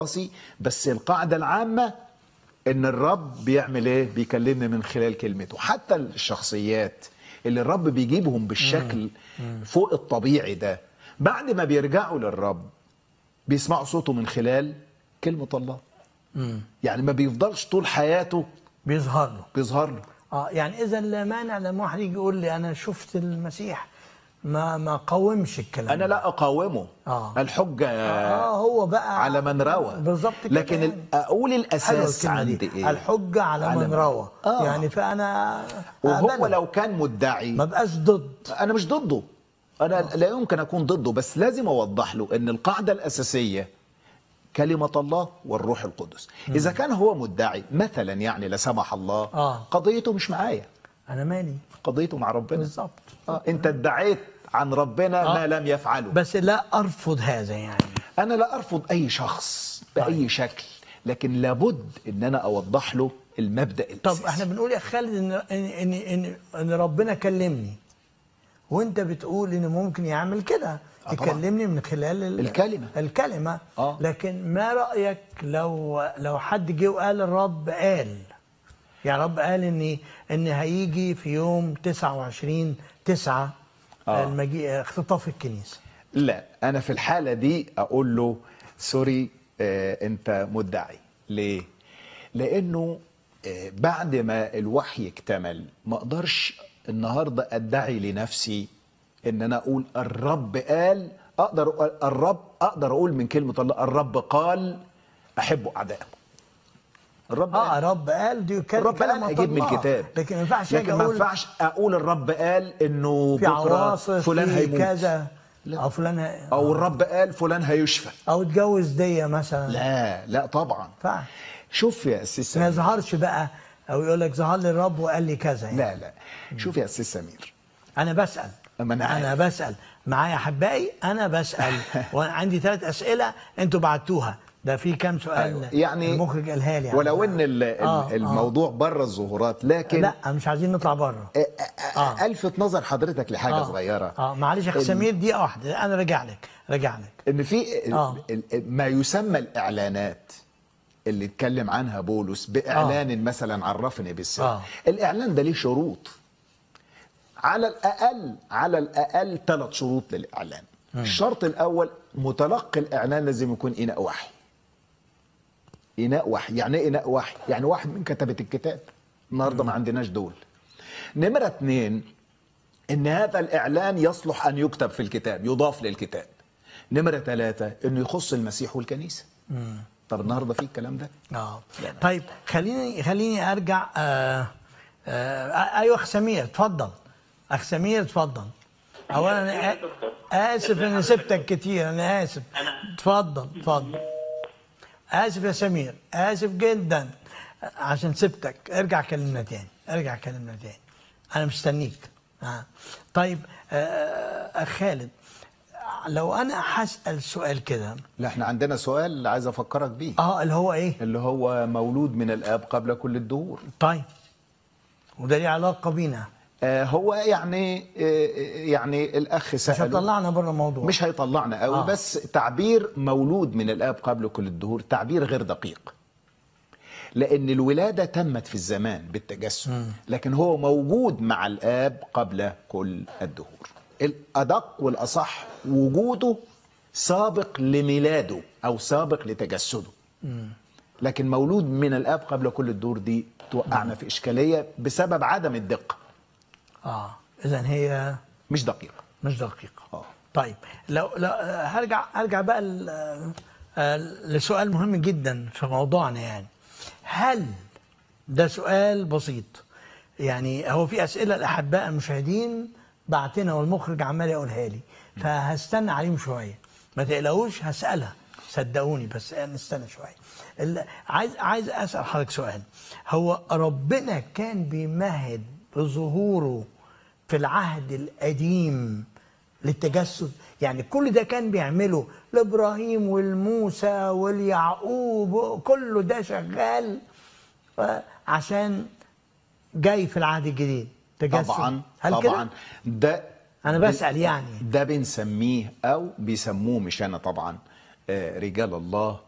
راسي بس القاعدة العامة ان الرب بيعمل ايه بيكلمني من خلال كلمته حتى الشخصيات اللي الرب بيجيبهم بالشكل فوق الطبيعي ده بعد ما بيرجعوا للرب بيسمعوا صوته من خلال كلمة الله يعني ما بيفضلش طول حياته بيظهر له بيظهر له اه يعني اذا لا مانع لما واحد يجي يقول لي انا شفت المسيح ما ما قاومش الكلام انا ده. لا اقاومه آه. الحجة اه هو بقى على من روى بالظبط كده لكن يعني. ال- اقول حلوه الاساس الكلمه عندي دي ايه الحجه على, على من من- روى آه. يعني فانا وهو أقبله. لو كان مدعي ما بقاش ضد انا مش ضده انا لا يمكن اكون ضده بس لازم اوضح له ان القاعده الاساسيه كلمه الله والروح القدس اذا كان هو مدعي مثلا يعني لا سمح الله آه. قضيته مش معايا انا مالي قضيته مع ربنا بالظبط آه. انت ادعيت عن ربنا آه. ما لم يفعله بس لا ارفض هذا يعني انا لا ارفض اي شخص باي شكل لكن لابد ان انا اوضح له المبدا طب الاساسي احنا بنقول يا خالد ان ان ان ان, إن ربنا كلمني وانت بتقول ان ممكن يعمل كده آه طبعاً. يكلمني من خلال ال- الكلمة. الكلمه آه. لكن ما رايك لو لو حد جه وقال الرب قال يعني رب قال ان ان هيجي في يوم 29 9 آه. المجيء اختطاف الكنيسه لا انا في الحاله دي اقول له سوري آه انت مدعي ليه لانه آه بعد ما الوحي اكتمل ما اقدرش النهارده ادعي لنفسي ان انا اقول الرب قال اقدر أقول الرب اقدر اقول من كلمه الله الرب قال احبوا اعدائكم الرب اه قال رب قال دي كان الرب قال كلمة اجيب من الله. الكتاب لكن ما ينفعش أجي لكن ما أقول ينفعش اقول الرب قال انه في بكره عواصف فلان في هيموت كذا لا. او فلان هي- او الرب قال فلان هيشفى او اتجوز دي مثلا لا لا طبعا فعلا شوف يا اسيس ما سمير يظهرش بقى او يقول لك ظهر لي الرب وقال لي كذا يعني. لا لا شوف يا اسيس سمير انا بسال أما أنا انا عارف. بسال معايا احبائي انا بسال وانا عندي ثلاث اسئله انتوا بعتوها ده في كام سؤال أيوة. يعني المخرج قالها لي ولو ان ال- ال- آه، آه. الموضوع بره الظهورات لكن لا مش عايزين نطلع بره آه، آه، آه. الفت نظر حضرتك لحاجه آه. صغيره اه معلش يا اخ إن- سمير دقيقه واحده انا راجع لك راجع لك ان في ال- آه. ال- ما يسمى الاعلانات اللي اتكلم عنها بولس باعلان آه. مثلا عرفني بالسر آه. الاعلان ده ليه شروط على الاقل على الاقل ثلاث شروط للاعلان الشرط الاول متلقي الاعلان لازم يكون اناء وحي اناء وحي يعني ايه اناء وحي يعني واحد من كتبه الكتاب النهارده ما عندناش دول نمره اتنين ان هذا الاعلان يصلح ان يكتب في الكتاب يضاف للكتاب نمره ثلاثة انه يخص المسيح والكنيسه طب النهارده في الكلام ده اه طيب خليني خليني ارجع آه آه ايوه اخ سمير اتفضل اخ سمير اتفضل اولا انا آ- اسف اني سبتك كتير انا اسف اتفضل اتفضل اسف يا سمير اسف جدا عشان سبتك ارجع كلمنا تاني ارجع كلمنا تاني انا مستنيك آه. طيب آه اخ خالد لو انا هسال سؤال كده لا احنا عندنا سؤال عايز افكرك بيه اه اللي هو ايه اللي هو مولود من الاب قبل كل الدهور طيب وده ليه علاقه بينا آه هو يعني آه يعني الاخ مش ساله هتطلعنا بره الموضوع مش هيطلعنا قوي آه. آه. بس تعبير مولود من الاب قبل كل الدهور تعبير غير دقيق لان الولاده تمت في الزمان بالتجسد لكن هو موجود مع الاب قبل كل الدهور الادق والاصح وجوده سابق لميلاده او سابق لتجسده لكن مولود من الاب قبل كل الدهور دي توقعنا في اشكاليه بسبب عدم الدقه اه اذا هي مش دقيقه مش دقيقه اه طيب لو لو آه، هرجع هرجع بقى ل- آه، لسؤال مهم جدا في موضوعنا يعني هل ده سؤال بسيط يعني هو في اسئله الاحباء المشاهدين بعتنا والمخرج عمال يقولها لي فهستنى عليهم شويه ما تقلقوش هسالها صدقوني بس نستنى شويه ال- عايز عايز اسال حضرتك سؤال هو ربنا كان بيمهد بظهوره في العهد القديم للتجسد يعني كل ده كان بيعمله لابراهيم والموسى واليعقوب كله ده شغال آه، عشان جاي في العهد الجديد تجسد طبعا هل طبعا كده؟ ده انا بسال يعني ده بنسميه او بيسموه مش انا طبعا آه، رجال الله